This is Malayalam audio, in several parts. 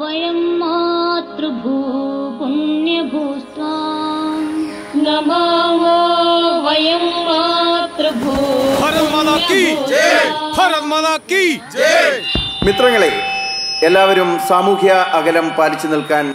वयं मातृभूपुण्यभूस्त्वाम् नमामो वयं मातृभू भारत माता की जय भारत माता की जय മിത്രങ്ങളെ എല്ലാവരും സാമൂഹ്യ അകലം പാലിച്ചു നിൽക്കാൻ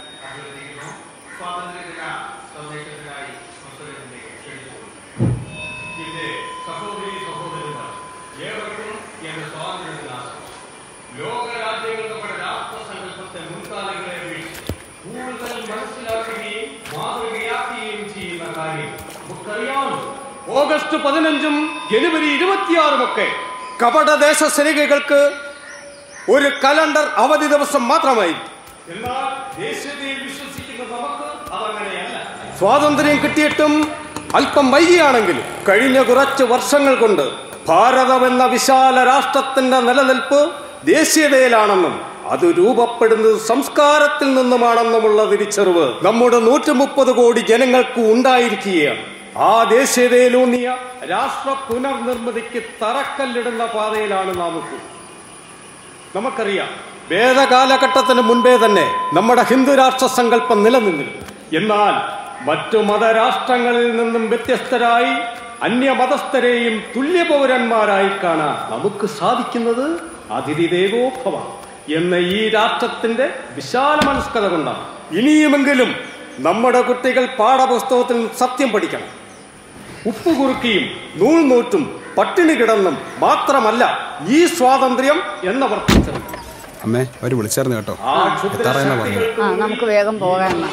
ഓഗസ്റ്റ് പതിനഞ്ചും ജനുവരി ഇരുപത്തിയാറും ഒക്കെ കപടദേശ സേനികൾക്ക് ഒരു കലണ്ടർ അവധി ദിവസം മാത്രമായി എന്നാൽ ദേശീയതയിൽ വിശ്വസിക്കുന്ന നമുക്ക് അതങ്ങനെയല്ല സ്വാതന്ത്ര്യം കിട്ടിയിട്ടും അല്പം വൈകിയാണെങ്കിലും കഴിഞ്ഞ കുറച്ച് വർഷങ്ങൾ കൊണ്ട് ഭാരതം എന്ന വിശാല രാഷ്ട്രത്തിന്റെ നിലനിൽപ്പ് ദേശീയതയിലാണെന്നും അത് രൂപപ്പെടുന്നത് സംസ്കാരത്തിൽ നിന്നുമാണെന്നുമുള്ള തിരിച്ചറിവ് നമ്മുടെ നൂറ്റി മുപ്പത് കോടി ജനങ്ങൾക്ക് ഉണ്ടായിരിക്കുകയാണ് ആ ദേശീയതയിലൂന്നിയ രാഷ്ട്ര പുനർനിർമ്മിതിക്ക് തറക്കല്ലിടുന്ന പാതയിലാണ് നാം ഇപ്പോൾ നമുക്കറിയാം വേദകാലഘട്ടത്തിന് മുൻപേ തന്നെ നമ്മുടെ ഹിന്ദു രാഷ്ട്ര സങ്കല്പം നിലനിന്നിരുന്നു എന്നാൽ മറ്റു മതരാഷ്ട്രങ്ങളിൽ നിന്നും വ്യത്യസ്തരായി അന്യമതസ്ഥരെയും തുല്യപൗരന്മാരായി കാണാൻ നമുക്ക് സാധിക്കുന്നത് അതിഥി ദേവോഭവ എന്ന ഈ രാഷ്ട്രത്തിന്റെ വിശാല മനസ്കത കൊണ്ടാണ് ഇനിയുമെങ്കിലും നമ്മുടെ കുട്ടികൾ പാഠപുസ്തകത്തിൽ നിന്ന് സത്യം പഠിക്കണം ഉപ്പ് കുറുക്കിയും നൂൽ നൂറ്റും പട്ടിണി കിടന്നും മാത്രമല്ല ഈ സ്വാതന്ത്ര്യം എന്നവർ തിരിച്ചറിഞ്ഞു. അമ്മേ അവര് വിളിച്ചായിരുന്നു കേട്ടോ ആ എത്താറായെന്നാ പറഞ്ഞത് ആ നമുക്ക് വേഗം പോകാം എന്നാ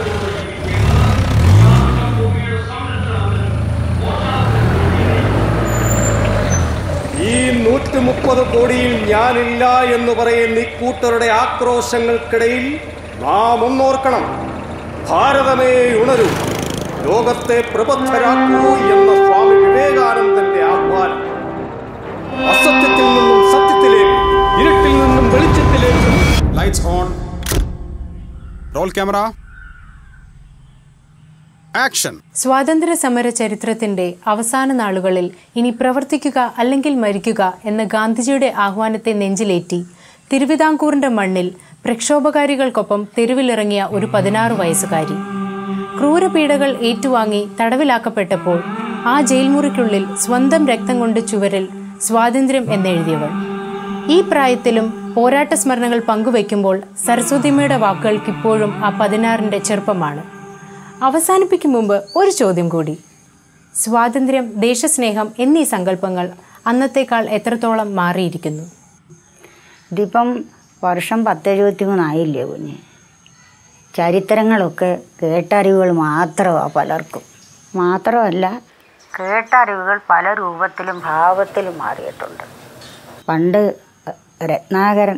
ഈ നൂറ്റി മുപ്പത് കോടിയിൽ ഞാനില്ല എന്ന് പറയുന്ന ഇക്കൂട്ടരുടെ ആക്രോശങ്ങൾക്കിടയിൽ നാം ഒന്നോർക്കണം ഭാരതമേ ഉണരൂ ലോകത്തെ പ്രബദ്ധരാക്കൂ എന്ന സ്വാമി വിവേകാനന്ദന്റെ ആഹ്വാനം അസത്യത്തിൽ നിന്നും സത്യത്തിലേക്ക് ഇരുട്ടിൽ നിന്നും വെളിച്ചത്തിലേക്ക് lights on roll camera action സ്വാതന്ത്ര്യ സമര ചരിത്രത്തിന്റെ അവസാന നാളുകളിൽ ഇനി പ്രവർത്തിക്കുക അല്ലെങ്കിൽ മരിക്കുക എന്ന ഗാന്ധിജിയുടെ ആഹ്വാനത്തെ നെഞ്ചിലേറ്റി തിരുവിതാംകൂറിന്റെ മണ്ണിൽ പ്രക്ഷോഭകാരികൾക്കൊപ്പം തെരുവിലിറങ്ങിയ ഒരു പതിനാറ് വയസ്സുകാരി ക്രൂരപീഡകൾ ഏറ്റുവാങ്ങി തടവിലാക്കപ്പെട്ടപ്പോൾ ആ ജയിൽമുറിക്കുള്ളിൽ സ്വന്തം രക്തം കൊണ്ട് ചുവരിൽ സ്വാതന്ത്ര്യം എന്നെഴുതിയവൾ ഈ പ്രായത്തിലും പോരാട്ട സ്മരണകൾ പങ്കുവയ്ക്കുമ്പോൾ സരസ്വതിമ്മയുടെ വാക്കുകൾക്കിപ്പോഴും ആ പതിനാറിന്റെ ചെറുപ്പമാണ് അവസാനിപ്പിക്കും മുമ്പ് ഒരു ചോദ്യം കൂടി സ്വാതന്ത്ര്യം ദേശസ്നേഹം എന്നീ സങ്കല്പങ്ങൾ അന്നത്തേക്കാൾ എത്രത്തോളം മാറിയിരിക്കുന്നു ഇതിപ്പം വർഷം പത്തെഴുപത്തി മൂന്നായില്ലേ കുഞ്ഞ് ചരിത്രങ്ങളൊക്കെ കേട്ടറിവുകൾ മാത്രമാണ് പലർക്കും മാത്രമല്ല കേട്ടറിവുകൾ പല രൂപത്തിലും ഭാവത്തിലും മാറിയിട്ടുണ്ട് പണ്ട് രത്നാകരൻ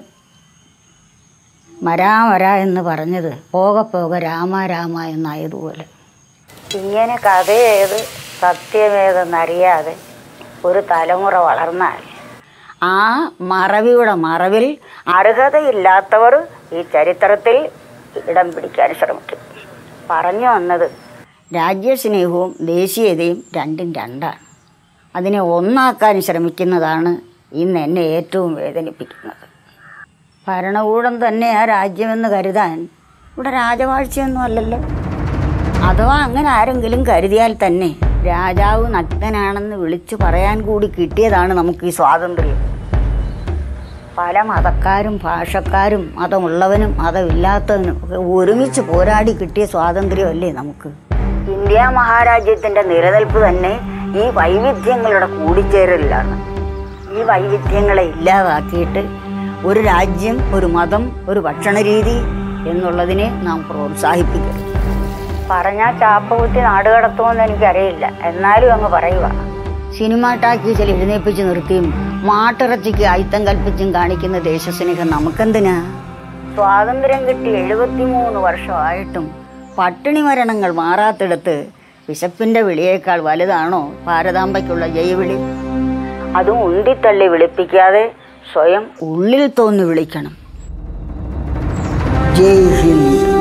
മരാ മര എന്ന് പറഞ്ഞത് പോകെ പോകെ രാമ രാമ എന്നായതുപോലെ ഇങ്ങനെ കഥയേത് സത്യമേതെന്നറിയാതെ ഒരു തലമുറ വളർന്നാൽ ആ മറവിയുടെ മറവിൽ അർഹതയില്ലാത്തവർ ഈ ചരിത്രത്തിൽ ഇടം പിടിക്കാൻ ശ്രമിക്കും പറഞ്ഞു വന്നത് രാജ്യസ്നേഹവും ദേശീയതയും രണ്ടും രണ്ടാണ് അതിനെ ഒന്നാക്കാൻ ശ്രമിക്കുന്നതാണ് ഇന്ന് എന്നെ ഏറ്റവും വേദനിപ്പിക്കുന്നത് ഭരണകൂടം തന്നെ ആ രാജ്യമെന്ന് കരുതാൻ ഇവിടെ രാജവാഴ്ചയൊന്നും അല്ലല്ലോ അഥവാ അങ്ങനെ ആരെങ്കിലും കരുതിയാൽ തന്നെ രാജാവ് നഗ്നനാണെന്ന് വിളിച്ചു പറയാൻ കൂടി കിട്ടിയതാണ് നമുക്ക് ഈ സ്വാതന്ത്ര്യം പല മതക്കാരും ഭാഷക്കാരും മതമുള്ളവനും മതമില്ലാത്തവനും ഒക്കെ ഒരുമിച്ച് പോരാടി കിട്ടിയ സ്വാതന്ത്ര്യമല്ലേ നമുക്ക് ഇന്ത്യ മഹാരാജ്യത്തിന്റെ നിലനിൽപ്പ് തന്നെ ഈ വൈവിധ്യങ്ങളുടെ കൂടിച്ചേരലിലാണ് ഈ വൈവിധ്യങ്ങളെ ഇല്ലാതാക്കിയിട്ട് ഒരു രാജ്യം ഒരു മതം ഒരു ഭക്ഷണരീതി എന്നുള്ളതിനെ നാം പ്രോത്സാഹിപ്പിക്കണം പറഞ്ഞാൽ ചാപ്പ കുത്തി നാട് കടത്തുമെന്ന് എനിക്കറിയില്ല എന്നാലും അങ്ങ് പറയുക സിനിമ ടാക്കീസിൽ എഴുന്നേപ്പിച്ച് നിർത്തിയും മാട്ടിറച്ചിക്ക് ആയുത്തം കൽപ്പിച്ചും കാണിക്കുന്ന ദേശസ്നേഹം നമുക്കെന്തിനാ സ്വാതന്ത്ര്യം കിട്ടി എഴുപത്തിമൂന്ന് വർഷമായിട്ടും പട്ടിണി മരണങ്ങൾ മാറാത്തിടത്ത് വിശപ്പിന്റെ വിളിയേക്കാൾ വലുതാണോ ഭാരതാംബയ്ക്കുള്ള ജയവിളി അതും ഉണ്ടിത്തള്ളി വിളിപ്പിക്കാതെ സ്വയം ഉള്ളിൽ തോന്നി വിളിക്കണം ജയ് ഹിന്ദ്